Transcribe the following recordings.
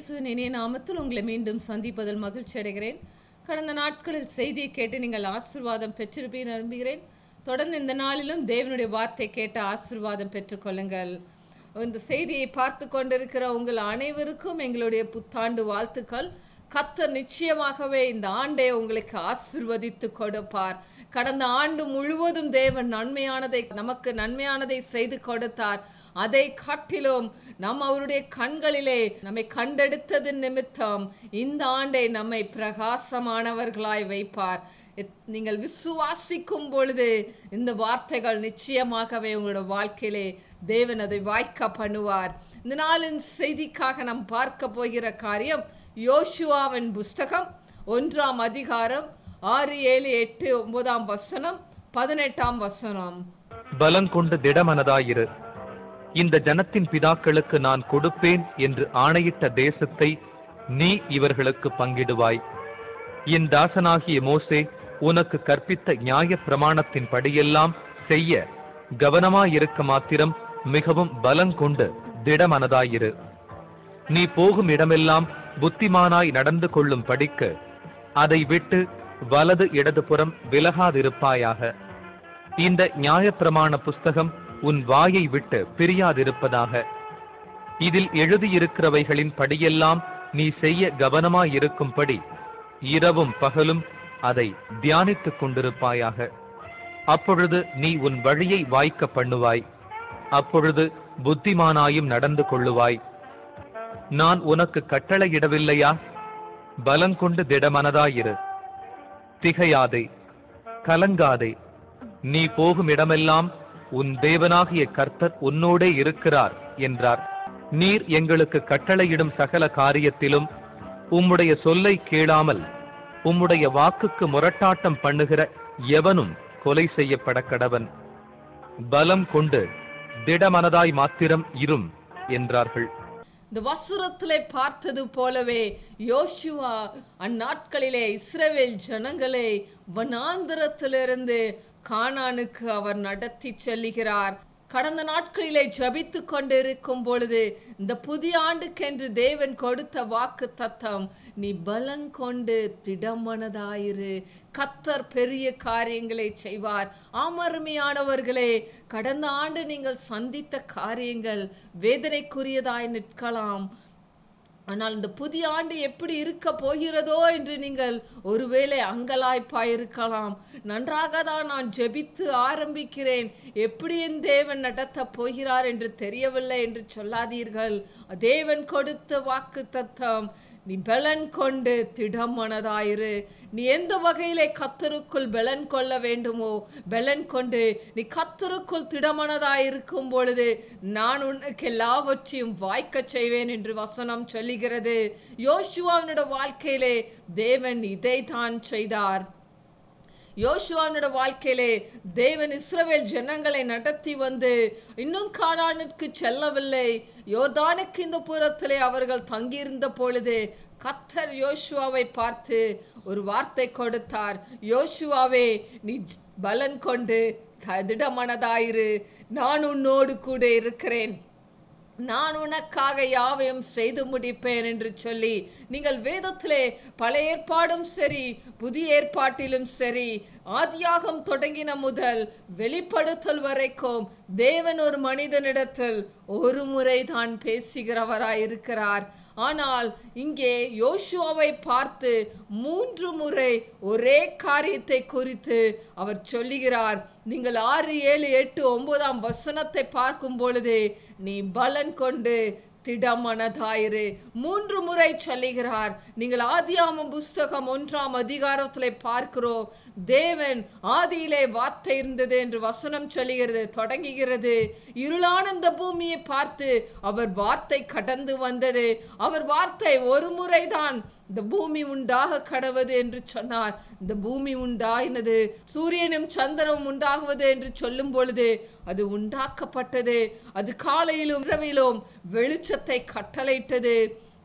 இயேசுவின் இனிய நாமத்தில் உங்களை மீண்டும் சந்திப்பதில் மகிழ்ச்சி அடைகிறேன் கடந்த நாட்களில் செய்தியை கேட்டு நீங்கள் ஆசீர்வாதம் பெற்றிருப்பீர் நம்புகிறேன் தொடர்ந்து இந்த நாளிலும் தேவனுடைய வார்த்தை கேட்டு ஆசீர்வாதம் பெற்றுக்கொள்ளுங்கள் இந்த செய்தியை பார்த்து கொண்டிருக்கிற உங்கள் அனைவருக்கும் எங்களுடைய புத்தாண்டு வாழ்த்துக்கள் கத்தர் நிச்சயமாகவே இந்த ஆண்டை உங்களுக்கு ஆசிர்வதித்து கொடுப்பார் கடந்த ஆண்டு முழுவதும் தேவன் நன்மையானதை நமக்கு நன்மையானதை செய்து கொடுத்தார் அதை காட்டிலும் நம் அவருடைய கண்களிலே நம்மை கண்டெடுத்தது நிமித்தம் இந்த ஆண்டை நம்மை பிரகாசமானவர்களாய் வைப்பார் எத்- நீங்கள் விசுவாசிக்கும் பொழுது இந்த வார்த்தைகள் நிச்சயமாகவே உங்களோட வாழ்க்கையிலே தேவன் அதை வாய்க்க பண்ணுவார் இந்த நாளின் செய்திக்காக நாம் பார்க்க போகிற காரியம் யோசுவாவின் புஸ்தகம் ஒன்றாம் அதிகாரம் ஆறு ஏழு எட்டு ஒன்பதாம் வசனம் பதினெட்டாம் வசனம் பலங்கொண்டு திடமனதாயிரு இந்த ஜனத்தின் பிதாக்களுக்கு நான் கொடுப்பேன் என்று ஆணையிட்ட தேசத்தை நீ இவர்களுக்கு பங்கிடுவாய் என் தாசனாகிய மோசே உனக்கு கற்பித்த நியாய பிரமாணத்தின் படியெல்லாம் செய்ய கவனமாயிருக்க மாத்திரம் மிகவும் பலங்கொண்டு திடமனதாயிரு நீ போகும் இடமெல்லாம் புத்திமானாய் நடந்து கொள்ளும் படிக்கு அதை விட்டு வலது இடதுபுறம் விலகாதிருப்பாயாக இந்த நியாயப்பிரமாண புஸ்தகம் உன் வாயை விட்டு பிரியாதிருப்பதாக இதில் எழுதியிருக்கிறவைகளின் படியெல்லாம் நீ செய்ய கவனமாயிருக்கும்படி இரவும் பகலும் அதை தியானித்துக் கொண்டிருப்பாயாக அப்பொழுது நீ உன் வழியை வாய்க்க பண்ணுவாய் அப்பொழுது புத்திமானாயும் நடந்து கொள்ளுவாய் நான் உனக்கு கட்டளையிடவில்லையா பலங்கொண்டு திடமனதாயிரு திகையாதே கலங்காதே நீ போகும் இடமெல்லாம் உன் தேவனாகிய கர்த்தர் உன்னோடே இருக்கிறார் என்றார் நீர் எங்களுக்கு கட்டளையிடும் சகல காரியத்திலும் உம்முடைய சொல்லை கேளாமல் உம்முடைய வாக்குக்கு முரட்டாட்டம் பண்ணுகிற எவனும் கொலை செய்யப்பட கடவன் பலம் கொண்டு திடமனதாய் மாத்திரம் இரும் என்றார்கள் இந்த வசுரத்திலே பார்த்தது போலவே யோசுவா அந்நாட்களிலே இஸ்ரவேல் ஜனங்களை வனாந்திரத்திலிருந்து கானானுக்கு அவர் நடத்தி செல்லுகிறார் கடந்த நாட்களிலே ஜபித்து கொண்டிருக்கும் பொழுது இந்த புதிய ஆண்டுக்கென்று தேவன் கொடுத்த வாக்கு தத்தம் நீ பலங்கொண்டு திடமனதாயிரு கத்தர் பெரிய காரியங்களை செய்வார் ஆமருமையானவர்களே கடந்த ஆண்டு நீங்கள் சந்தித்த காரியங்கள் வேதனைக்குரியதாய் நிற்கலாம் ஆனால் இந்த புதிய ஆண்டு எப்படி இருக்க போகிறதோ என்று நீங்கள் ஒருவேளை அங்கலாய்ப்பாயிருக்கலாம் நன்றாக தான் நான் ஜெபித்து ஆரம்பிக்கிறேன் எப்படி என் தேவன் நடத்தப் போகிறார் என்று தெரியவில்லை என்று சொல்லாதீர்கள் தேவன் கொடுத்த வாக்கு தத்தம் நீ பலன் கொண்டு திடமனதாயிரு நீ எந்த வகையிலே கத்தருக்குள் பலன் கொள்ள வேண்டுமோ பலன் கொண்டு நீ கத்தருக்குள் திடமனதாயிருக்கும் பொழுது நான் உனக்கு எல்லாவற்றையும் வாய்க்கச் செய்வேன் என்று வசனம் சொல்லுகிறது யோசுவாவினோட வாழ்க்கையிலே தேவன் இதை தான் செய்தார் யோசுவானோட வாழ்க்கையிலே தேவன் இஸ்ரவேல் ஜனங்களை நடத்தி வந்து இன்னும் கானானுக்கு செல்லவில்லை யோர்தானுக்கு இந்த புறத்திலே அவர்கள் தங்கியிருந்த பொழுது கத்தர் யோசுவாவை பார்த்து ஒரு வார்த்தை கொடுத்தார் யோசுவாவே நீ ஜ- பலன் கொண்டு த- திடமனதாயிரு நான் உன்னோடு கூட இருக்கிறேன் நான் உனக்காக யாவையும் செய்து முடிப்பேன் என்று சொல்லி நீங்கள் வேதத்திலே பழைய ஏற்பாடும் சரி புதிய ஏற்பாட்டிலும் சரி ஆதியாகம் தொடங்கின முதல் வெளிப்படுத்தல் வரைக்கும் தேவன் ஒரு மனிதனிடத்தில் ஒரு முறை தான் பேசுகிறவராய் இருக்கிறார் ஆனால் இங்கே யோசுவாவை பார்த்து மூன்று முறை ஒரே காரியத்தை குறித்து அவர் சொல்லுகிறார் நீங்கள் ஆறு ஏழு எட்டு ஒன்பதாம் வசனத்தை பார்க்கும் பொழுது நீ பலன் கொண்டு திடமனதாயிரு மூன்று முறை சொல்லுகிறார் நீங்கள் ஆதியாமம் புஸ்தகம் ஒன்றாம் அதிகாரத்திலே பார்க்கிறோம் தேவன் ஆதியிலே வார்த்தை இருந்தது என்று வசனம் சொல்லுகிறது தொடங்குகிறது இருளான இந்த பூமியை பார்த்து அவர் வார்த்தை கடந்து வந்தது அவர் வார்த்தை ஒரு முறைதான் இந்த பூமி உண்டாக கடவது என்று சொன்னார் இந்த பூமி உண்டாயினது சூரியனும் சந்திரனும் உண்டாகுவது என்று சொல்லும் பொழுது அது உண்டாக்கப்பட்டது அது காலையிலும் இரவிலும் வெளிச்சத்தை கட்டளையிட்டது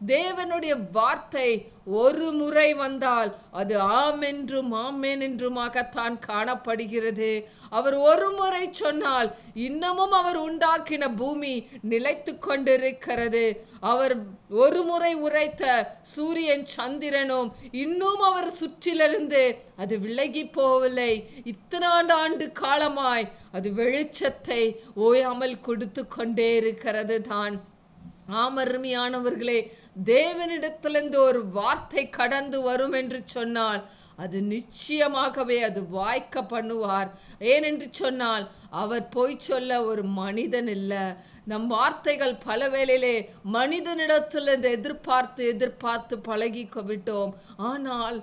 தேவனுடைய வார்த்தை ஒரு முறை வந்தால் அது ஆம் என்றும் ஆமேன் என்றுமாகத்தான் காணப்படுகிறது அவர் ஒரு முறை சொன்னால் இன்னமும் அவர் உண்டாக்கின பூமி நிலைத்து கொண்டிருக்கிறது அவர் ஒரு முறை உரைத்த சூரியன் சந்திரனும் இன்னும் அவர் சுற்றிலிருந்து அது விலகி போகவில்லை இத்தனாண்டு ஆண்டு காலமாய் அது வெளிச்சத்தை ஓயாமல் கொடுத்து கொண்டே இருக்கிறது தான் ஆமருமையானவர்களே தேவனிடத்திலிருந்து ஒரு வார்த்தை கடந்து வரும் என்று சொன்னால் அது நிச்சயமாகவே அது வாய்க்க பண்ணுவார் ஏனென்று சொன்னால் அவர் பொய் சொல்ல ஒரு மனிதன் இல்லை நம் வார்த்தைகள் பல வேளையிலே மனிதனிடத்திலிருந்து எதிர்பார்த்து எதிர்பார்த்து பழகி விட்டோம் ஆனால்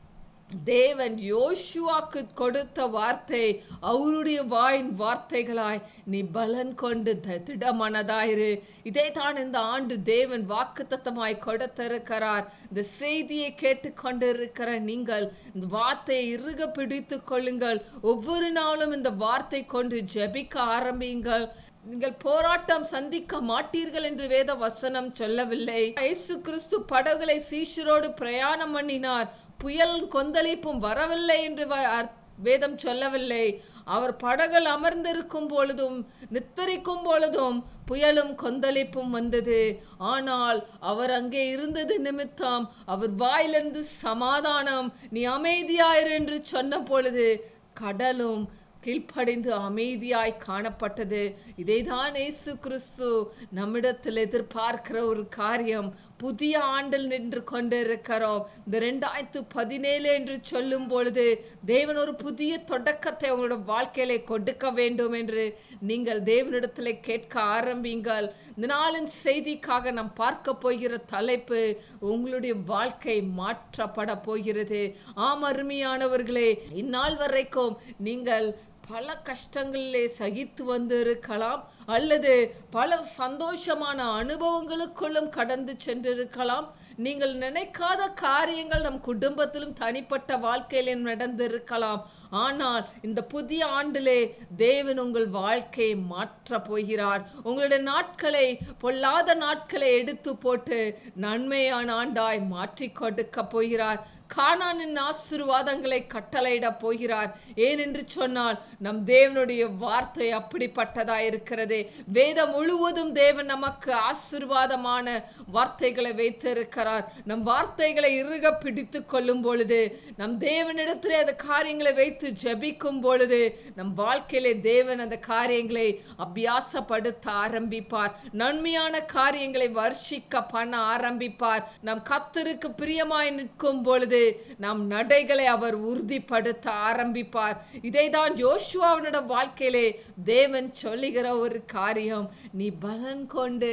தேவன் யோசுவாக்கு கொடுத்த வார்த்தை அவருடைய வாயின் வார்த்தைகளாய் நீ பலன் கொண்டு த- திடமனதாயிரு இதை தான் இந்த ஆண்டு தேவன் வாக்குத்தத்தமாய் கொடுத்திருக்கிறார் இந்த செய்தியை கேட்டுக்கொண்டிருக்கிற நீங்கள் இந்த வார்த்தையை இறுக பிடித்து கொள்ளுங்கள் ஒவ்வொரு நாளும் இந்த வார்த்தை கொண்டு ஜெபிக்க ஆரம்பியுங்கள் நீங்கள் போராட்டம் சந்திக்க மாட்டீர்கள் என்று வேத வசனம் சொல்லவில்லை இயேசு கிறிஸ்து படகுகளை சீஷரோடு பிரயாணம் பண்ணினார் புயல் கொந்தளிப்பும் வரவில்லை என்று வ- அர்த்- வேதம் சொல்லவில்லை அவர் படகள் அமர்ந்திருக்கும் பொழுதும் நித்தரிக்கும் பொழுதும் புயலும் கொந்தளிப்பும் வந்தது ஆனால் அவர் அங்கே இருந்தது நிமித்தம் அவர் வாயிலிருந்து சமாதானம் நீ அமைதியாயிரு என்று சொன்ன பொழுது கடலும் கீழ்ப்படிந்து அமைதியாய் காணப்பட்டது இதைதான் இயேசு கிறிஸ்து நம்மிடத்தில் எதிர்பார்க்கிற ஒரு காரியம் புதிய ஆண்டில் நின்று கொண்டிருக்கிறோம் இந்த ரெண்டாயிரத்து பதினேழு என்று சொல்லும் பொழுது தேவன் ஒரு புதிய தொடக்கத்தை உங்களோட வாழ்க்கையிலே கொடுக்க வேண்டும் என்று நீங்கள் தேவனிடத்தில் கேட்க ஆரம்பிங்கள் இந்த நாளின் செய்திக்காக நாம் பார்க்க போகிற தலைப்பு உங்களுடைய வாழ்க்கை மாற்றப்பட போகிறது ஆம் அருமையானவர்களே இந்நாள் வரைக்கும் நீங்கள் பல கஷ்டங்களிலே சகித்து வந்து இருக்கலாம் அல்லது பல சந்தோஷமான அனுபவங்களுக்குள்ளும் கடந்து சென்றிருக்கலாம் நீங்கள் நினைக்காத காரியங்கள் நம் குடும்பத்திலும் தனிப்பட்ட வாழ்க்கையிலும் நடந்திருக்கலாம் ஆனால் இந்த புதிய ஆண்டிலே தேவன் உங்கள் வாழ்க்கையை மாற்றப் போகிறார் உங்களுடைய நாட்களை பொல்லாத நாட்களை எடுத்து போட்டு நன்மையான ஆண்டாய் மாற்றி கொடுக்க போகிறார் கானானின் ஆசீர்வாதங்களை கட்டளையிட போகிறார் ஏனென்று சொன்னால் நம் தேவனுடைய வார்த்தை அப்படிப்பட்டதா இருக்கிறது வேதம் முழுவதும் தேவன் நமக்கு ஆசீர்வாதமான வார்த்தைகளை வைத்திருக்கிறார் நம் வார்த்தைகளை இறுக பிடித்து கொள்ளும் பொழுது நம் தேவனிடத்திலே அந்த காரியங்களை வைத்து ஜெபிக்கும் பொழுது நம் வாழ்க்கையிலே தேவன் அந்த காரியங்களை அபியாசப்படுத்த ஆரம்பிப்பார் நன்மையான காரியங்களை வர்ஷிக்க பண்ண ஆரம்பிப்பார் நம் கத்தருக்கு பிரியமாய் நிற்கும் பொழுது நம் நடைகளை அவர் உறுதிப்படுத்த ஆரம்பிப்பார் இதைதான் யோசுவாவினோட வாழ்க்கையிலே தேவன் சொல்லுகிற ஒரு காரியம் நீ பலன் கொண்டு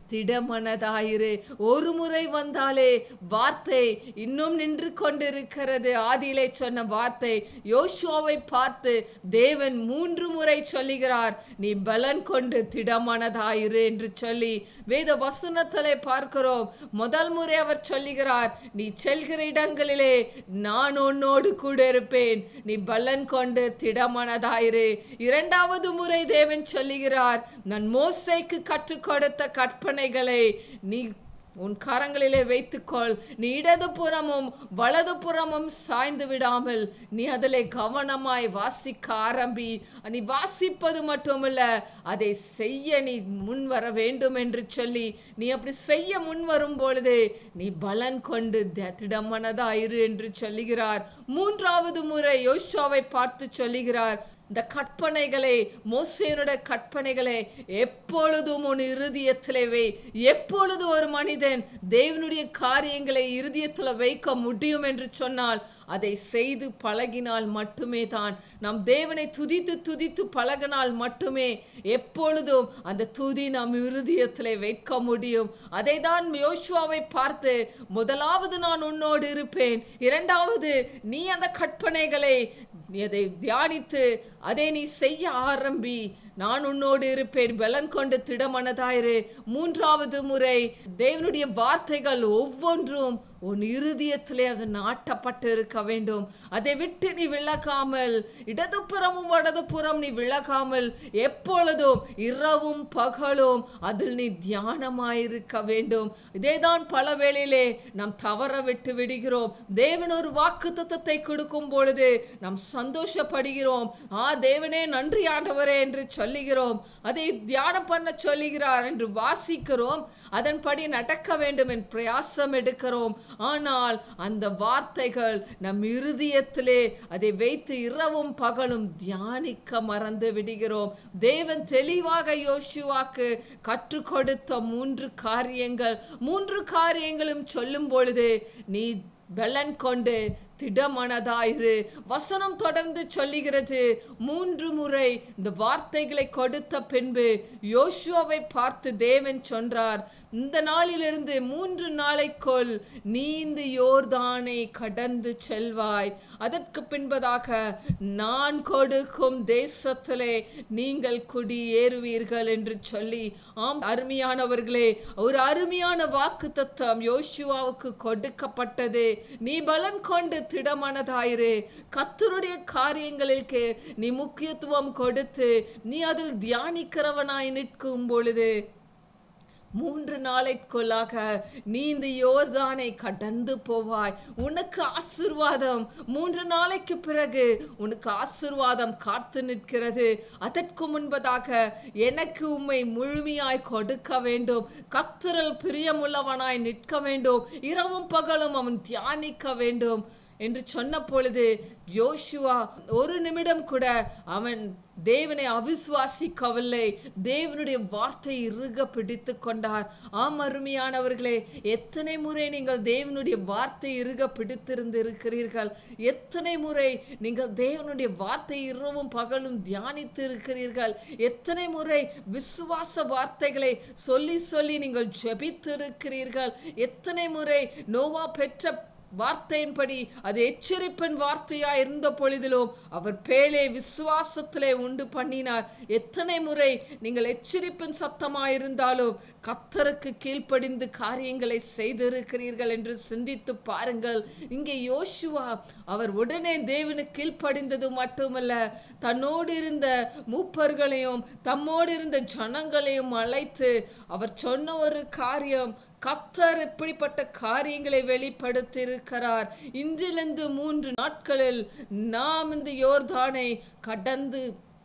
திடமனதாயிரு ஒரு முறை வந்தாலே வார்த்தை இன்னும் நின்று கொண்டிருக்கிறது ஆதியிலே சொன்ன வார்த்தை யோசுவாவை பார்த்து தேவன் மூன்று முறை சொல்லுகிறார் நீ பலன் கொண்டு திடமனதாயிரு என்று சொல்லி வேத வசனத்திலே பார்க்கிறோம் முதல் முறை அவர் சொல்லுகிறார் நீ செல்கிற இடங்களிலே நான் உன்னோடு கூட இருப்பேன் நீ பலன் கொண்டு திடமனதாயிரு இரண்டாவது முறை தேவன் சொல்லுகிறார் நான் மோசைக்கு கற்றுக் கொடுத்த கற்பனைகளை நீ உன் கரங்களிலே வைத்துக்கொள் நீ இடது புறமும் வலது புறமும் சாய்ந்து விடாமல் நீ அதிலே கவனமாய் வாசிக்க ஆரம்பி நீ வாசிப்பது மட்டுமல்ல அதை செய்ய நீ முன் வர வேண்டும் என்று சொல்லி நீ அப்படி செய்ய முன் வரும் பொழுது நீ பலன் கொண்டு த- திடமனதாயிரு என்று சொல்லுகிறார் மூன்றாவது முறை யோசுவாவை பார்த்து சொல்லுகிறார் இந்த கற்பனைகளை மோசேனுடைய கற்பனைகளை எப்பொழுதும் உன் இருதயத்திலே வை எப்பொழுது ஒரு மனிதன் தேவனுடைய காரியங்களை இருதயத்தில் வைக்க முடியும் என்று சொன்னால் அதை செய்து பழகினால் மட்டுமே தான் நாம் தேவனை துதித்து துதித்து பழகினால் மட்டுமே எப்பொழுதும் அந்த துதி நம் இருதயத்திலே வைக்க முடியும் அதை தான் யோசுவாவை பார்த்து முதலாவது நான் உன்னோடு இருப்பேன் இரண்டாவது நீ அந்த கற்பனைகளை நீ அதை தியானித்து அதை நீ செய்ய ஆரம்பி நான் உன்னோடு இருப்பேன் பலன் கொண்டு திடமனதாயிரு மூன்றாவது முறை தேவனுடைய வார்த்தைகள் ஒவ்வொன்றும் உன் இருதயத்திலே அது நாட்டப்பட்டு இருக்க வேண்டும் அதை விட்டு நீ விலகாமல் இடதுபுறமும் வடதுபுறம் நீ விலகாமல் எப்பொழுதும் இரவும் பகலும் அதில் நீ தியானமாயிருக்க வேண்டும் இதேதான் பல வேளையிலே நாம் தவற விட்டு விடுகிறோம் தேவன் ஒரு வாக்கு தத்துவத்தை கொடுக்கும் பொழுது நாம் சந்தோஷப்படுகிறோம் ஆ தேவனே நன்றி ஆண்டவரே என்று சொல்லுகிறோம் அதை தியானம் பண்ண சொல்லுகிறார் என்று வாசிக்கிறோம் அதன்படி நடக்க வேண்டும் என் பிரயாசம் எடுக்கிறோம் ஆனால் அந்த வார்த்தைகள் நம் இருதயத்திலே அதை வைத்து இரவும் பகலும் தியானிக்க மறந்து விடுகிறோம் தேவன் தெளிவாக யோசுவாக்கு கற்றுக் கொடுத்த மூன்று காரியங்கள் மூன்று காரியங்களும் சொல்லும் பொழுது நீ பலன் கொண்டு திடமனதாயிரு வசனம் தொடர்ந்து சொல்லுகிறது மூன்று முறை இந்த வார்த்தைகளை கொடுத்த பின்பு யோசுவாவை பார்த்து தேவன் சொன்னார் இந்த நாளிலிருந்து மூன்று நாளைக்குள் நீ இந்த யோர்தானை கடந்து செல்வாய் அதற்கு பின்பதாக நான் கொடுக்கும் தேசத்திலே நீங்கள் குடியேறுவீர்கள் என்று சொல்லி ஆம் அருமையானவர்களே ஒரு அருமையான வாக்கு தத்துவம் யோசுவாவுக்கு கொடுக்கப்பட்டது நீ பலன் கொண்டு திடமனதாயிரு கத்தருடைய காரியங்களுக்கு நீ முக்கியத்துவம் கொடுத்து நீ அதில் தியானிக்கிறவனாய் நிற்கும் பொழுது மூன்று நாளைக்குள்ளாக நீ இந்த யோர்தானை கடந்து போவாய் உனக்கு ஆசிர்வாதம் மூன்று நாளைக்கு பிறகு உனக்கு ஆசிர்வாதம் காத்து நிற்கிறது அதற்கு முன்பதாக எனக்கு உம்மை முழுமையாய் கொடுக்க வேண்டும் கத்தரல் பிரியமுள்ளவனாய் நிற்க வேண்டும் இரவும் பகலும் அவன் தியானிக்க வேண்டும் என்று சொன்ன பொழுது ஜோஷுவா ஒரு நிமிடம் கூட அவன் தேவனை அவிசுவாசிக்கவில்லை தேவனுடைய வார்த்தை இறுக பிடித்து கொண்டார் ஆம் அருமையானவர்களே எத்தனை முறை நீங்கள் தேவனுடைய வார்த்தை இறுக பிடித்திருந்து இருக்கிறீர்கள் எத்தனை முறை நீங்கள் தேவனுடைய வார்த்தை இரவும் பகலும் தியானித்து இருக்கிறீர்கள் எத்தனை முறை விசுவாச வார்த்தைகளை சொல்லி சொல்லி நீங்கள் ஜெபித்து இருக்கிறீர்கள் எத்தனை முறை நோவா பெற்ற வார்த்தையின்படி அது எச்சரிப்பின் வார்த்தையா இருந்த பொழுதிலும் அவர் பேலே விசுவாசத்திலே உண்டு பண்ணினார் எத்தனை முறை நீங்கள் எச்சரிப்பின் சத்தமா இருந்தாலும் கத்தருக்கு கீழ்ப்படிந்து காரியங்களை செய்திருக்கிறீர்கள் என்று சிந்தித்து பாருங்கள் இங்கே யோசுவா அவர் உடனே தேவனுக்கு கீழ்ப்படிந்தது மட்டுமல்ல தன்னோடு இருந்த மூப்பர்களையும் தம்மோடு இருந்த ஜனங்களையும் அழைத்து அவர் சொன்ன ஒரு காரியம் கத்தர் இப்படிப்பட்ட காரியங்களை வெளிப்படுத்தி இருக்கிறார் இன்றிலிருந்து மூன்று நாட்களில் நாம் இந்த யோர்தானை கடந்து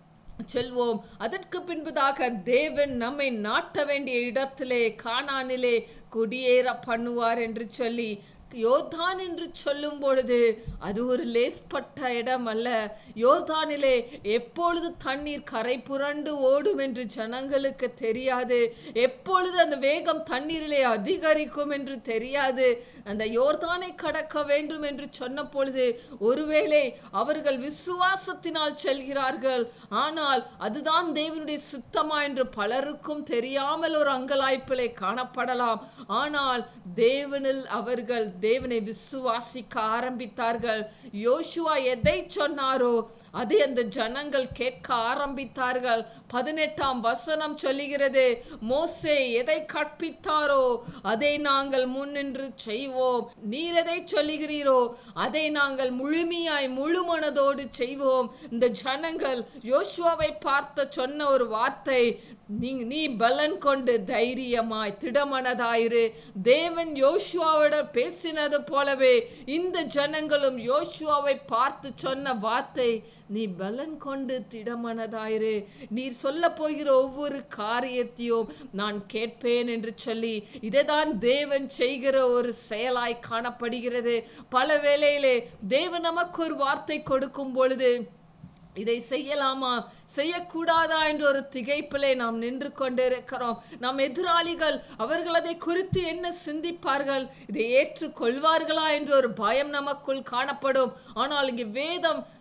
செல்வோம் அதற்கு பின்பதாக தேவன் நம்மை நாட்ட வேண்டிய இடத்திலே கானானிலே குடியேற பண்ணுவார் என்று சொல்லி யோர்தான் என்று சொல்லும் பொழுது அது ஒரு லேஸ்பட்ட இடம் அல்ல யோர்தானிலே எப்பொழுது தண்ணீர் கரை புரண்டு ஓடும் என்று ஜனங்களுக்கு தெரியாது எப்பொழுது அந்த வேகம் தண்ணீரிலே அதிகரிக்கும் என்று தெரியாது அந்த யோர்தானை கடக்க வேண்டும் என்று சொன்ன பொழுது ஒருவேளை அவர்கள் விசுவாசத்தினால் செல்கிறார்கள் ஆனால் அதுதான் தேவனுடைய சுத்தமா என்று பலருக்கும் தெரியாமல் ஒரு அங்கலாய்ப்பிலே காணப்படலாம் ஆனால் தேவனில் அவர்கள் தேவனை விசுவாசிக்க ஆரம்பித்தார்கள் யோசுவா எதை சொன்னாரோ அதை அந்த ஜனங்கள் கேட்க ஆரம்பித்தார்கள் பதினெட்டாம் வசனம் சொல்லுகிறது மோசே எதை கற்பித்தாரோ அதை நாங்கள் முன்னின்று செய்வோம் நீர் எதை சொல்லுகிறீரோ அதை நாங்கள் முழுமையாய் முழு மனதோடு செய்வோம் இந்த ஜனங்கள் யோசுவாவை பார்த்த சொன்ன ஒரு வார்த்தை நீ நீ பலன் கொண்டு தைரியமாய் திடமனதாயிரு தேவன் யோசுவாவிடம் பேசினது போலவே இந்த ஜனங்களும் யோசுவாவை பார்த்து சொன்ன வார்த்தை நீ பலன் கொண்டு திடமனதாயிரு நீர் சொல்ல போகிற ஒவ்வொரு காரியத்தையும் நான் கேட்பேன் என்று சொல்லி இதைதான் தேவன் செய்கிற ஒரு செயலாய் காணப்படுகிறது பல வேளையிலே தேவன் நமக்கு ஒரு வார்த்தை கொடுக்கும் பொழுது இதை செய்யலாமா செய்யக்கூடாதா என்ற ஒரு திகைப்பிலே நாம் நின்று கொண்டிருக்கிறோம் நம் எதிராளிகள் அவர்கள் அதை குறித்து என்ன சிந்திப்பார்கள் இதை ஏற்றுக்கொள்வார்களா என்ற ஒரு பயம் நமக்குள் காணப்படும் ஆனால் இங்கே வேதம்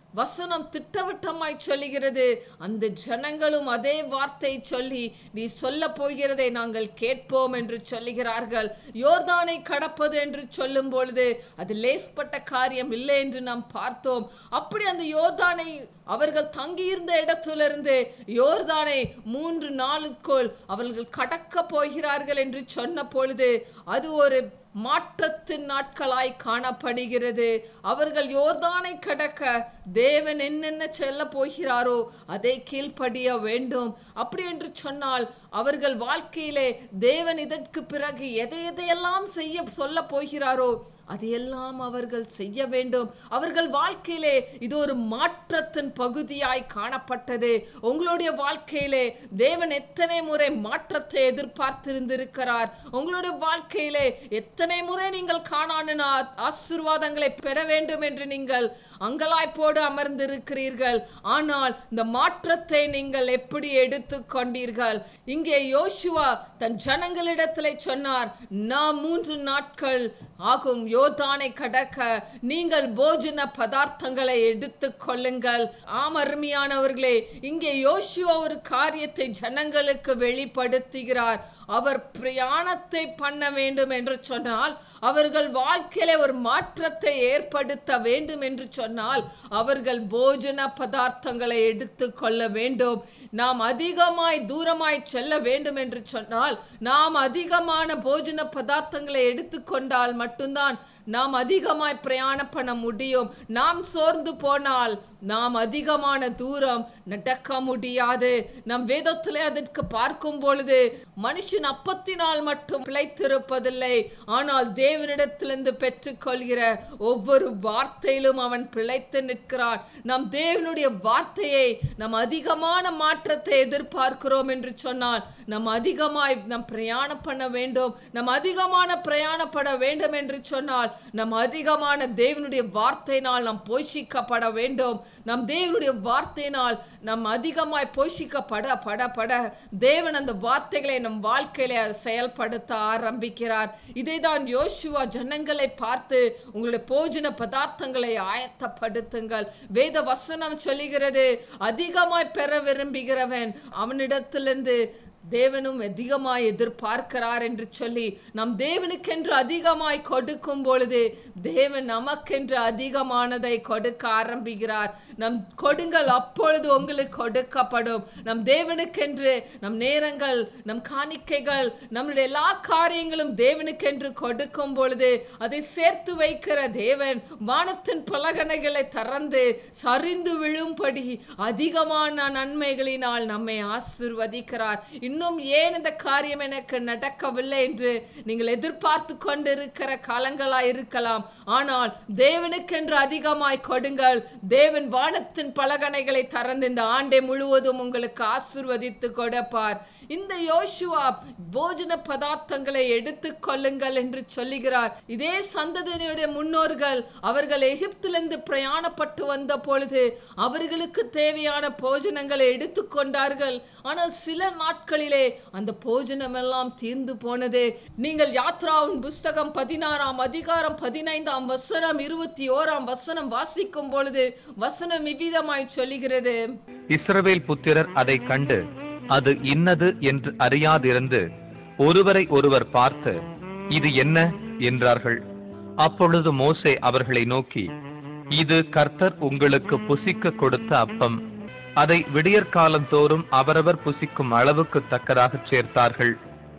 வசனம் திட்டவட்டமாய் சொல்லுகிறது அந்த ஜனங்களும் அதே வார்த்தை சொல்லி நீ சொல்ல போகிறதை நாங்கள் கேட்போம் என்று சொல்லுகிறார்கள் யோர்தானை கடப்பது என்று சொல்லும் பொழுது அது லேஸ்பட்ட காரியம் இல்லை என்று நாம் பார்த்தோம் அப்படி அந்த யோர்தானை அவர்கள் தங்கியிருந்த இடத்திலிருந்து யோர்தானை மூன்று நாளுக்குள் அவர்கள் கடக்க போகிறார்கள் என்று சொன்ன பொழுது அது ஒரு மாற்றத்தின் நாட்களாய் காணப்படுகிறது அவர்கள் யோர்தானை கடக்க தேவன் என்னென்ன செல்ல போகிறாரோ அதை கீழ்ப்படிய வேண்டும் அப்படி என்று சொன்னால் அவர்கள் வாழ்க்கையிலே தேவன் இதற்கு பிறகு எதை எதையெல்லாம் செய்ய சொல்ல போகிறாரோ அதையெல்லாம் அவர்கள் செய்ய வேண்டும் அவர்கள் வாழ்க்கையிலே இது ஒரு மாற்றத்தின் பகுதியாய் காணப்பட்டது உங்களுடைய வாழ்க்கையிலே தேவன் எத்தனை முறை மாற்றத்தை எதிர்பார்த்திருந்திருக்கிறார் உங்களுடைய வாழ்க்கையிலே எத்தனை முறை நீங்கள் காணான ஆசீர்வாதங்களை பெற வேண்டும் என்று நீங்கள் அங்கலாய்ப்போடு அமர்ந்திருக்கிறீர்கள் ஆனால் இந்த மாற்றத்தை நீங்கள் எப்படி எடுத்துக் கொண்டீர்கள் இங்கே யோசுவா தன் ஜனங்களிடத்திலே சொன்னார் நான் மூன்று நாட்கள் ஆகும் யோர்தானை கடக்க நீங்கள் போஜன பதார்த்தங்களை எடுத்துக் கொள்ளுங்கள் ஆம் அருமையானவர்களே இங்கே யோசுவா ஒரு காரியத்தை ஜனங்களுக்கு வெளிப்படுத்துகிறார் அவர் பிரயாணத்தை பண்ண வேண்டும் என்று சொன்னால் அவர்கள் வாழ்க்கையில ஒரு மாற்றத்தை ஏற்படுத்த வேண்டும் என்று சொன்னால் அவர்கள் போஜன பதார்த்தங்களை எடுத்துக் கொள்ள வேண்டும் நாம் அதிகமாய் தூரமாய் செல்ல வேண்டும் என்று சொன்னால் நாம் அதிகமான போஜன பதார்த்தங்களை எடுத்துக்கொண்டால் மட்டும்தான் நாம் அதிகமாய் பிரயாணம் பண்ண முடியும் நாம் சோர்ந்து போனால் நாம் அதிகமான தூரம் நடக்க முடியாது நம் வேதத்திலே அதற்கு பார்க்கும் பொழுது மனுஷன் அப்பத்தினால் மட்டும் பிழைத்திருப்பதில்லை ஆனால் தேவனிடத்திலிருந்து பெற்றுக்கொள்கிற ஒவ்வொரு வார்த்தையிலும் அவன் பிழைத்து நிற்கிறான் நம் தேவனுடைய வார்த்தையை நம் அதிகமான மாற்றத்தை எதிர்பார்க்கிறோம் என்று சொன்னால் நம் அதிகமாய் நம் பிரயாணம் பண்ண வேண்டும் நம் அதிகமான பிரயாணப்பட வேண்டும் என்று சொன்னால் நம் அதிகமான தேவனுடைய வார்த்தையினால் நாம் போஷிக்கப்பட வேண்டும் நம் தேவனுடைய வார்த்தையினால் நம் அதிகமாய் போஷிக்கப்பட பட பட தேவன் அந்த வார்த்தைகளை நம் வாழ்க்கையில செயல்படுத்த ஆரம்பிக்கிறார் இதை தான் யோசுவா ஜனங்களை பார்த்து உங்களுடைய போஜன பதார்த்தங்களை ஆயத்தப்படுத்துங்கள் வேத வசனம் சொல்லுகிறது அதிகமாய் பெற விரும்புகிறவன் அவனிடத்திலிருந்து தேவனும் அதிகமாய் எதிர்பார்க்கிறார் என்று சொல்லி நம் தேவனுக்கென்று அதிகமாய் கொடுக்கும் பொழுது தேவன் நமக்கென்று அதிகமானதை கொடுக்க ஆரம்பிக்கிறார் நம் கொடுங்கள் அப்பொழுது உங்களுக்கு கொடுக்கப்படும் நம் தேவனுக்கென்று நம் நேரங்கள் நம் காணிக்கைகள் நம்முடைய எல்லா காரியங்களும் தேவனுக்கென்று கொடுக்கும் பொழுது அதை சேர்த்து வைக்கிற தேவன் வானத்தின் பலகனைகளை திறந்து சரிந்து விழும்படி அதிகமான நன்மைகளினால் நம்மை ஆசிர்வதிக்கிறார் இன்னும் ஏன் இந்த காரியம் எனக்கு நடக்கவில்லை என்று நீங்கள் எதிர்பார்த்து கொண்டிருக்கிற காலங்களா இருக்கலாம் ஆனால் தேவனுக்கென்று அதிகமாய் கொடுங்கள் தேவன் வானத்தின் பலகனைகளை திறந்து இந்த ஆண்டை முழுவதும் உங்களுக்கு ஆசிர்வதித்து கொடுப்பார் இந்த யோசுவா போஜன பதார்த்தங்களை எடுத்துக் கொள்ளுங்கள் என்று சொல்லுகிறார் இதே சந்ததியினுடைய முன்னோர்கள் அவர்கள் எகிப்திலிருந்து பிரயாணப்பட்டு வந்த பொழுது அவர்களுக்கு தேவையான போஜனங்களை எடுத்துக்கொண்டார்கள் ஆனால் சில நாட்களிலே அந்த போஜனம் எல்லாம் தீர்ந்து போனது நீங்கள் யாத்ராவின் புஸ்தகம் பதினாறாம் அதிகாரம் பதினைந்தாம் வசனம் இருபத்தி ஓராம் வசனம் வாசிக்கும் பொழுது வசனம் இவ்விதமாய் சொல்லுகிறது இஸ்ரவேல் புத்திரர் அதை கண்டு அது இன்னது என்று அறியாதிருந்து ஒருவரை ஒருவர் பார்த்து இது என்ன என்றார்கள் அப்பொழுது மோசே அவர்களை நோக்கி இது கர்த்தர் உங்களுக்கு புசிக்க கொடுத்த அப்பம் அதை விடியற்காலந்தோறும் அவரவர் புசிக்கும் அளவுக்கு தக்கதாக சேர்த்தார்கள்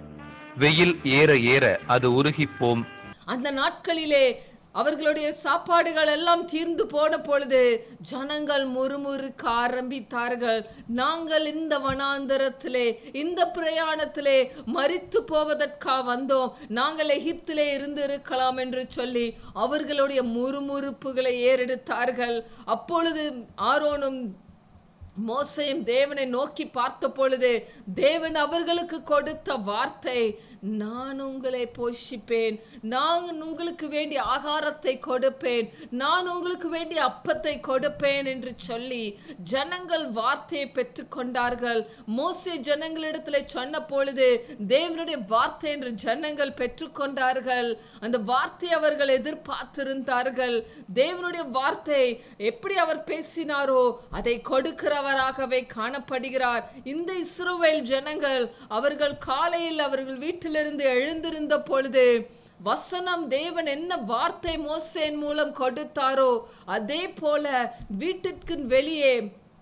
வெயில் ஏற ஏற அது உருகிப்போம் அந்த நாட்களிலே அவர்களுடைய சாப்பாடுகள் எல்லாம் தீர்ந்து போன பொழுது ஜனங்கள் முறுமுறுக்க ஆரம்பித்தார்கள் நாங்கள் இந்த வனாந்தரத்திலே இந்த பிரயாணத்திலே மரித்து போவதற்கா வந்தோம் நாங்கள் எகிப்திலே இருந்து இருக்கலாம் என்று சொல்லி அவர்களுடைய முறுமுறுப்புகளை ஏறெடுத்தார்கள் அப்பொழுது ஆரோனும் மோசையும் தேவனை நோக்கி பார்த்த பொழுது தேவன் அவர்களுக்கு கொடுத்த வார்த்தை நான் உங்களை போஷிப்பேன் நான் உங்களுக்கு வேண்டிய ஆகாரத்தை கொடுப்பேன் நான் உங்களுக்கு வேண்டிய அப்பத்தை கொடுப்பேன் என்று சொல்லி ஜனங்கள் வார்த்தையை பெற்றுக்கொண்டார்கள் மோசே ஜனங்களிடத்தில் சொன்ன பொழுது தேவனுடைய வார்த்தை என்று ஜனங்கள் பெற்றுக்கொண்டார்கள் அந்த வார்த்தை அவர்கள் எதிர்பார்த்திருந்தார்கள் தேவனுடைய வார்த்தை எப்படி அவர் பேசினாரோ அதை கொடுக்கிறவராகவே காணப்படுகிறார் இந்த இஸ்ரவேல் ஜனங்கள் அவர்கள் காலையில் அவர்கள் வீட்டிலிருந்து எழுந்திருந்த பொழுது வசனம் தேவன் என்ன வார்த்தை மோசேன் மூலம் கொடுத்தாரோ அதே போல வீட்டிற்கு வெளியே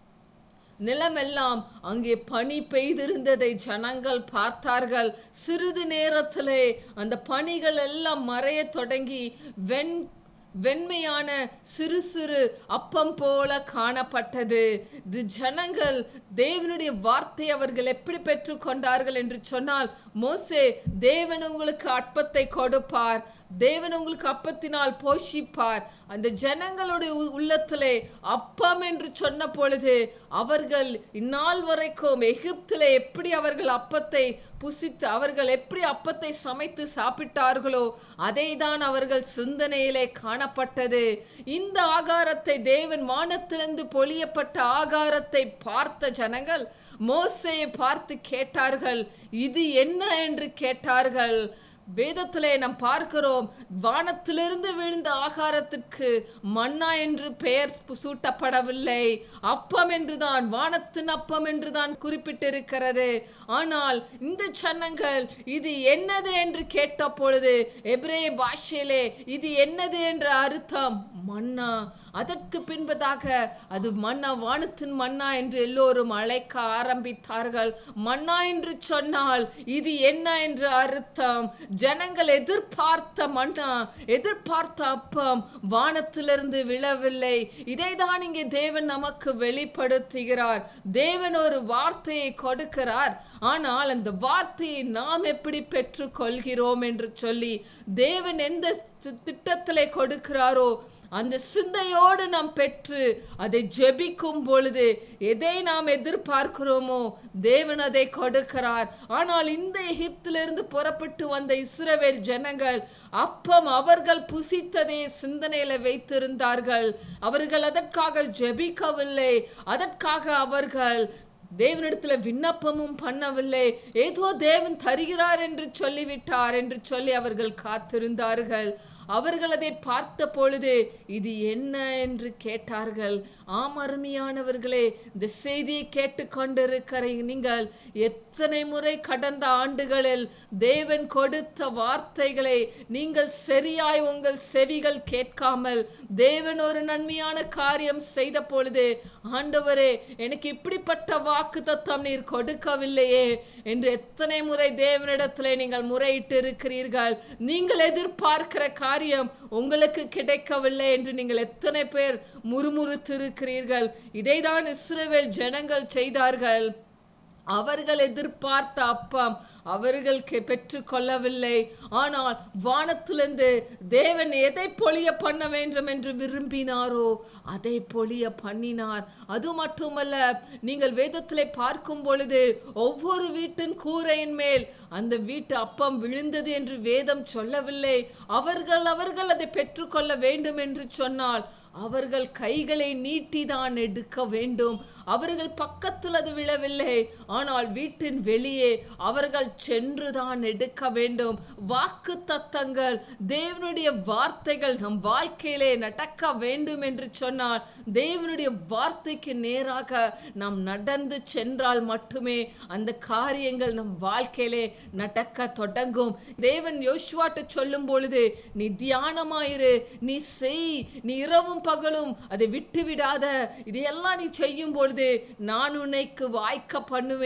நிலமெல்லாம் அங்கே பனி பெய்திருந்ததை ஜனங்கள் பார்த்தார்கள் சிறிது நேரத்திலே அந்த பனிகள் எல்லாம் மறையத் தொடங்கி வெண் வெண்மையான சிறு சிறு அப்பம் போல காணப்பட்டது இது ஜனங்கள் தேவனுடைய வார்த்தை அவர்கள் எப்படி பெற்றுக்கொண்டார்கள் என்று சொன்னால் மோசே தேவன் உங்களுக்கு அப்பத்தை கொடுப்பார் தேவன் உங்களுக்கு அப்பத்தினால் போஷிப்பார் அந்த ஜனங்களுடைய உ- உள்ளத்திலே அப்பம் என்று சொன்ன பொழுது அவர்கள் இந்நாள் வரைக்கும் எகிப்திலே எப்படி அவர்கள் அப்பத்தை புசித்து அவர்கள் எப்படி அப்பத்தை சமைத்து சாப்பிட்டார்களோ அதை தான் அவர்கள் சிந்தனையிலே காணப்பட்டது இந்த ஆகாரத்தை தேவன் வானத்திலிருந்து பொழியப்பட்ட ஆகாரத்தை பார்த்த ஜனங்கள் மோசையை பார்த்து கேட்டார்கள் இது என்ன என்று கேட்டார்கள் வேதத்திலே நாம் பார்க்கிறோம் வானத்திலிருந்து விழுந்த ஆகாரத்திற்கு மன்னா என்று பெயர் சூட்டப்படவில்லை அப்பம் என்றுதான் வானத்தின் அப்பம் என்றுதான் குறிப்பிட்டிருக்கிறது ஆனால் இந்த சன்னங்கள் இது என்னது என்று கேட்ட பொழுது எபிரேய பாஷையிலே இது என்னது என்ற அர்த்தம் மன்னா அதற்கு பின்பதாக அது மன்னா வானத்தின் மன்னா என்று எல்லோரும் அழைக்க ஆரம்பித்தார்கள் மன்னா என்று சொன்னால் இது என்ன என்று அர்த்தம் ஜனங்கள் எதிர்பார்த்த மன்னா எதிர்பார்த்த அப்பம் வானத்திலிருந்து விழவில்லை இதைதான் இங்கே தேவன் நமக்கு வெளிப்படுத்துகிறார் தேவன் ஒரு வார்த்தையை கொடுக்கிறார் ஆனால் அந்த வார்த்தையை நாம் எப்படி பெற்றுக்கொள்கிறோம் என்று சொல்லி தேவன் எந்த தி- திட்டத்திலே கொடுக்கிறாரோ அந்த சிந்தையோடு நாம் பெற்று அதை ஜெபிக்கும் பொழுது எதை நாம் எதிர்பார்க்கிறோமோ தேவன் அதை கொடுக்கிறார் ஆனால் இந்த எகிப்திலிருந்து புறப்பட்டு வந்த இஸ்ரவேல் ஜனங்கள் அப்பம் அவர்கள் புசித்ததை சிந்தனையில வைத்திருந்தார்கள் அவர்கள் அதற்காக ஜெபிக்கவில்லை அதற்காக அவர்கள் தேவனிடத்துல விண்ணப்பமும் பண்ணவில்லை ஏதோ தேவன் தருகிறார் என்று சொல்லிவிட்டார் என்று சொல்லி அவர்கள் காத்திருந்தார்கள் அவர்கள் அதை பார்த்த பொழுது இது என்ன என்று கேட்டார்கள் ஆம் அருமையானவர்களே இந்த செய்தியை கேட்டுக்கொண்டிருக்கிற நீங்கள் எத்தனை முறை கடந்த ஆண்டுகளில் தேவன் கொடுத்த வார்த்தைகளை நீங்கள் சரியாய் உங்கள் செவிகள் கேட்காமல் தேவன் ஒரு நன்மையான காரியம் செய்த பொழுது ஆண்டவரே எனக்கு இப்படிப்பட்ட வாக்கு தத்தம் நீர் கொடுக்கவில்லையே என்று எத்தனை முறை தேவனிடத்திலே நீங்கள் முறையிட்டு இருக்கிறீர்கள் நீங்கள் எதிர்பார்க்கிற காரியம் உங்களுக்கு கிடைக்கவில்லை என்று நீங்கள் எத்தனை பேர் முறுமுறுத்திருக்கிறீர்கள் இதைதான் இஸ்ரவேல் ஜனங்கள் செய்தார்கள் அவர்கள் எதிர்பார்த்த அப்பம் அவர்கள் கெ- பெற்றுக்கொள்ளவில்லை ஆனால் வானத்திலிருந்து தேவன் எதை பொழிய பண்ண வேண்டும் என்று விரும்பினாரோ அதை பொழிய பண்ணினார் அது மட்டுமல்ல நீங்கள் வேதத்திலே பார்க்கும் பொழுது ஒவ்வொரு வீட்டின் கூரையின் மேல் அந்த வீட்டு அப்பம் விழுந்தது என்று வேதம் சொல்லவில்லை அவர்கள் அவர்கள் அதை பெற்றுக்கொள்ள வேண்டும் என்று சொன்னால் அவர்கள் கைகளை நீட்டிதான் எடுக்க வேண்டும் அவர்கள் பக்கத்தில் அது விழவில்லை ஆனால் வீட்டின் வெளியே அவர்கள் சென்றுதான் எடுக்க வேண்டும் வாக்கு தத்தங்கள் தேவனுடைய வார்த்தைகள் நம் வாழ்க்கையிலே நடக்க வேண்டும் என்று சொன்னால் தேவனுடைய வார்த்தைக்கு நேராக நாம் நடந்து சென்றால் மட்டுமே அந்த காரியங்கள் நம் வாழ்க்கையிலே நடக்க தொடங்கும் தேவன் யோசுவாட்ட சொல்லும் பொழுது நீ தியானமாயிரு நீ செய் நீ இரவும் பகலும் அதை விட்டு விடாத இதையெல்லாம் நீ செய்யும் பொழுது நான் உன்னைக்கு வாய்க்க பண்ணுவேன்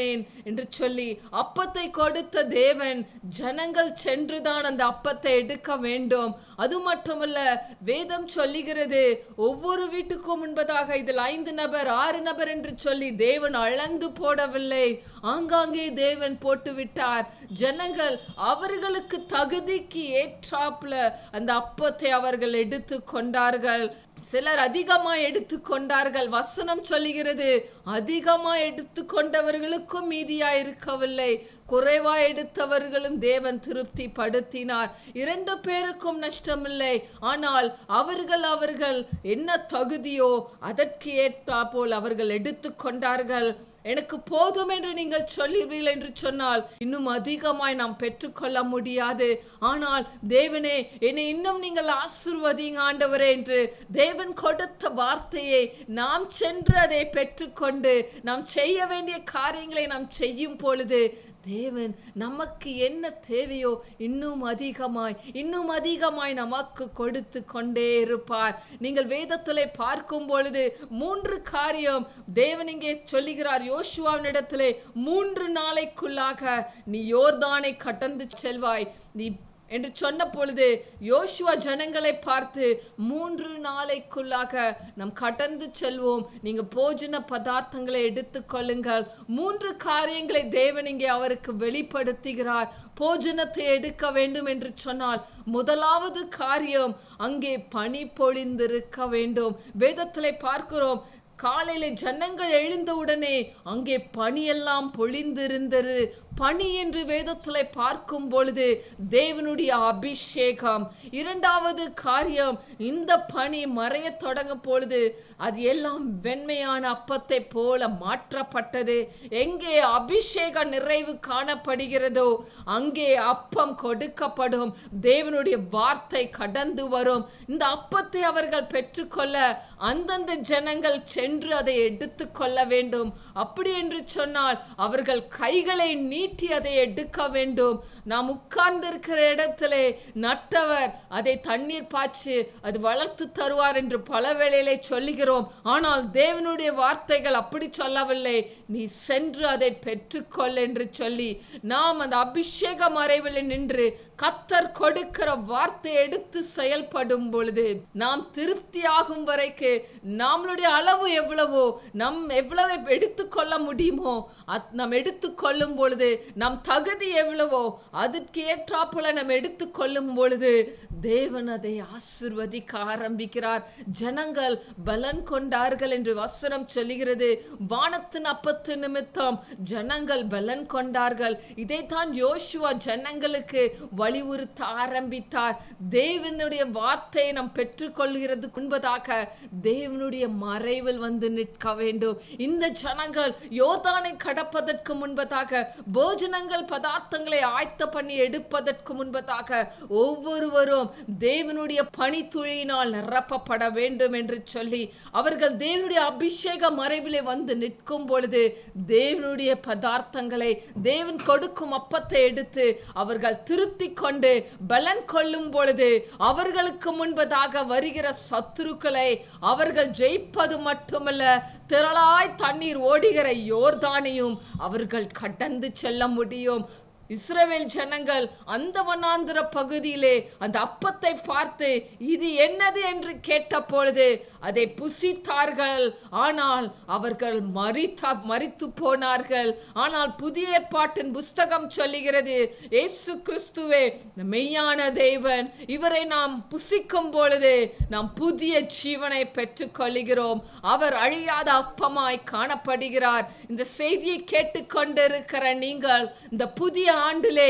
பண்ணுவேன் என்று சொல்லி அப்பத்தை கொடுத்த தேவன் ஜனங்கள் சென்றுதான் அந்த அப்பத்தை எடுக்க வேண்டும் அது மட்டுமல்ல வேதம் சொல்லுகிறது ஒவ்வொரு வீட்டுக்கும் முன்பதாக இதில் ஐந்து நபர் ஆறு நபர் என்று சொல்லி தேவன் அளந்து போடவில்லை ஆங்காங்கே தேவன் போட்டு விட்டார் ஜனங்கள் அவர்களுக்கு தகுதிக்கு ஏற்றாப்புல அந்த அப்பத்தை அவர்கள் எடுத்து கொண்டார்கள் சிலர் அதிகமா எடுத்து கொண்டார்கள் வசனம் சொல்லுகிறது அதிகமா எடுத்து கொண்டவர்களுக்கும் மீதியா இருக்கவில்லை குறைவா எடுத்தவர்களும் தேவன் திருப்தி படுத்தினார் இரண்டு பேருக்கும் நஷ்டமில்லை ஆனால் அவர்கள் அவர்கள் என்ன தகுதியோ அதற்கு ஏற்றா போல் அவர்கள் எடுத்து கொண்டார்கள் எனக்கு போதும் என்று நீங்கள் சொல்லுவீர்கள் என்று சொன்னால் இன்னும் அதிகமாய் நாம் பெற்றுக்கொள்ள முடியாது ஆனால் தேவனே என்னை இன்னும் நீங்கள் ஆசிர்வதிங்க ஆண்டவரே என்று தேவன் கொடுத்த வார்த்தையை நாம் சென்று அதை பெற்றுக்கொண்டு நாம் செய்ய வேண்டிய காரியங்களை நாம் செய்யும் பொழுது தேவன் நமக்கு என்ன தேவையோ இன்னும் அதிகமாய் இன்னும் அதிகமாய் நமக்கு கொடுத்து கொண்டே இருப்பார் நீங்கள் வேதத்திலே பார்க்கும் பொழுது மூன்று காரியம் தேவன் இங்கே சொல்லுகிறார் யோசுவாவினிடத்திலே மூன்று நாளைக்குள்ளாக நீ யோர்தானை கடந்து செல்வாய் நீ என்று சொன்ன பொழுது யோசுவா ஜனங்களை பார்த்து மூன்று நாளைக்குள்ளாக நாம் கடந்து செல்வோம் நீங்க போஜன பதார்த்தங்களை எடுத்துக்கொள்ளுங்கள் மூன்று காரியங்களை தேவன் இங்கே அவருக்கு வெளிப்படுத்துகிறார் போஜனத்தை எடுக்க வேண்டும் என்று சொன்னால் முதலாவது காரியம் அங்கே பனி பொழிந்திருக்க வேண்டும் வேதத்திலே பார்க்கிறோம் காலையில ஜனங்கள் எழுந்தவுடனே அங்கே பனியெல்லாம் பொழிந்திருந்தது பனி என்று வேதத்தில் பார்க்கும் பொழுது தேவனுடைய அபிஷேகம் இரண்டாவது காரியம் இந்த பனி மறைய தொடங்கும் பொழுது அது எல்லாம் வெண்மையான அப்பத்தை போல மாற்றப்பட்டது எங்கே அபிஷேக நிறைவு காணப்படுகிறதோ அங்கே அப்பம் கொடுக்கப்படும் தேவனுடைய வார்த்தை கடந்து வரும் இந்த அப்பத்தை அவர்கள் பெற்றுக்கொள்ள அந்தந்த ஜனங்கள் சென்று அதை எடுத்து கொள்ள வேண்டும் அப்படி என்று சொன்னால் அவர்கள் கைகளை நீட்டி அதை எடுக்க வேண்டும் நாம் உட்கார்ந்திருக்கிற இடத்திலே நட்டவர் அதை தண்ணீர் பாய்ச்சி அது வளர்த்து தருவார் என்று பல வேளையிலே சொல்லுகிறோம் ஆனால் தேவனுடைய வார்த்தைகள் அப்படி சொல்லவில்லை நீ சென்று அதை பெற்றுக்கொள் என்று சொல்லி நாம் அந்த அபிஷேக மறைவில் நின்று கத்தர் கொடுக்கிற வார்த்தை எடுத்து செயல்படும் பொழுது நாம் திருப்தியாகும் வரைக்கு நம்மளுடைய அளவு எவ்வளவோ நம் எவ்வளவு எடுத்துக்கொள்ள முடியுமோ அத்- நாம் எடுத்துக்கொள்ளும் பொழுது நம் தகுதி எவ்வளவோ அதற்கு ஏற்றாப்புல நாம் எடுத்துக்கொள்ளும் பொழுது தேவன் அதை ஆசிர்வதிக்க ஆரம்பிக்கிறார் ஜனங்கள் பலன் கொண்டார்கள் என்று வசனம் சொல்லுகிறது வானத்தின் அப்பத்து நிமித்தம் ஜனங்கள் பலன் கொண்டார்கள் இதைத்தான் யோசுவா ஜனங்களுக்கு வலியுறுத்த ஆரம்பித்தார் தேவனுடைய வார்த்தையை நாம் பெற்றுக்கொள்கிறது முன்பதாக தேவனுடைய மறைவில் வந்து நிற்க வேண்டும் இந்த ஜனங்கள் யோர்தானை கடப்பதற்கு முன்பதாக போஜனங்கள் பதார்த்தங்களை ஆயத்த பண்ணி எடுப்பதற்கு முன்பதாக ஒவ்வொருவரும் தேவனுடைய பனித்துளியினால் நிரப்பப்பட வேண்டும் என்று சொல்லி அவர்கள் தேவனுடைய அபிஷேக மறைவிலே வந்து நிற்கும் பொழுது தேவனுடைய பதார்த்தங்களை தேவன் கொடுக்கும் அப்பத்தை எடுத்து அவர்கள் திருத்தி கொண்டு பலன் கொள்ளும் பொழுது அவர்களுக்கு முன்பதாக வருகிற சத்துருக்களை அவர்கள் ஜெயிப்பது மட்டுமல்ல திரளாய் தண்ணீர் ஓடுகிற யோர்தானையும் அவர்கள் கடந்து செல்ல முடியும் இஸ்ரவேல் ஜனங்கள் அந்த வனாந்திர பகுதியிலே அந்த அப்பத்தை பார்த்து இது என்னது என்று கேட்ட பொழுது அதை புசித்தார்கள் ஆனால் அவர்கள் மரித்த மரித்து போனார்கள் ஆனால் புதிய ஏற்பாட்டின் புஸ்தகம் சொல்லுகிறது இயேசு கிறிஸ்துவே மெய்யான தேவன் இவரை நாம் புசிக்கும் பொழுது நாம் புதிய ஜீவனை பெற்றுக்கொள்கிறோம் அவர் அழியாத அப்பமாய் காணப்படுகிறார் இந்த செய்தியை கேட்டுக்கொண்டிருக்கிற நீங்கள் இந்த புதிய ஆண்டிலே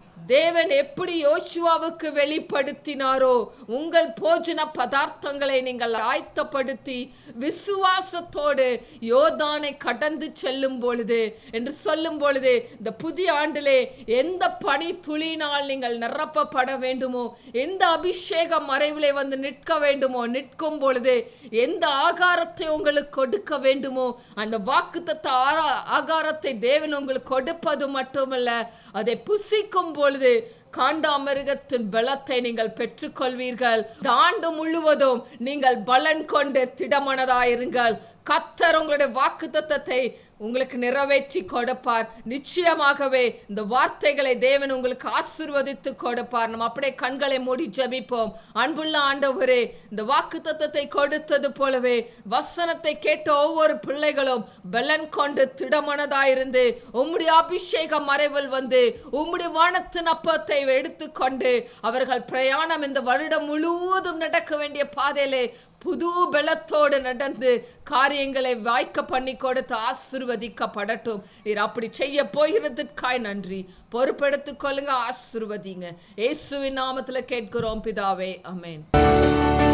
தேவன் எப்படி யோசுவாவுக்கு வெளிப்படுத்தினாரோ உங்கள் போஜன பதார்த்தங்களை நீங்கள் ஆயத்தப்படுத்தி விசுவாசத்தோடு யோர்தானை கடந்து செல்லும் பொழுது என்று சொல்லும் பொழுது இந்த புதிய ஆண்டிலே எந்த பனி துளியினால் நீங்கள் நிரப்பப்பட வேண்டுமோ எந்த அபிஷேக மறைவிலே வந்து நிற்க வேண்டுமோ நிற்கும் பொழுது எந்த ஆகாரத்தை உங்களுக்கு கொடுக்க வேண்டுமோ அந்த வாக்குத்தத்த ஆரா- ஆகாரத்தை தேவன் உங்களுக்கு கொடுப்பது மட்டுமல்ல அதை புசிக்கும் பொழுது காண்டாமிருகத்தின் பலத்தை நீங்கள் பெற்றுக்கொள்வீர்கள் இந்த ஆண்டு முழுவதும் நீங்கள் பலன் கொண்டு திடமனதாயிருங்கள் கத்தர் உங்களுடைய வாக்கு தத்தத்தை உங்களுக்கு நிறைவேற்றி கொடுப்பார் நிச்சயமாகவே இந்த வார்த்தைகளை தேவன் உங்களுக்கு ஆசிர்வதித்து கொடுப்பார் நம்ம அப்படியே கண்களை மூடி ஜெபிப்போம் அன்புள்ள ஆண்டவரே இந்த வாக்கு தத்தத்தை கொடுத்தது போலவே வசனத்தை கேட்ட ஒவ்வொரு பிள்ளைகளும் பலன் கொண்டு திடமனதாயிருந்து உம்முடைய அபிஷேகம் மறைவில் வந்து உம்முடைய வானத்தின் அப்பத்தை எடுத்துக்கொண்டு அவர்கள் பிரயாணம் இந்த வருடம் முழுவதும் நடக்க வேண்டிய பாதையிலே புது பலத்தோடு நடந்து காரியங்களை வாய்க்க பண்ணி கொடுத்து ஆசிர்வதிக்கப்படட்டும் நீர் அப்படி செய்ய போகிறதுக்காய் நன்றி பொறுப்பெடுத்துக் கொள்ளுங்க ஆசிர்வதிங்க இயேசுவின் நாமத்துல கேட்கிறோம் பிதாவே அமேன்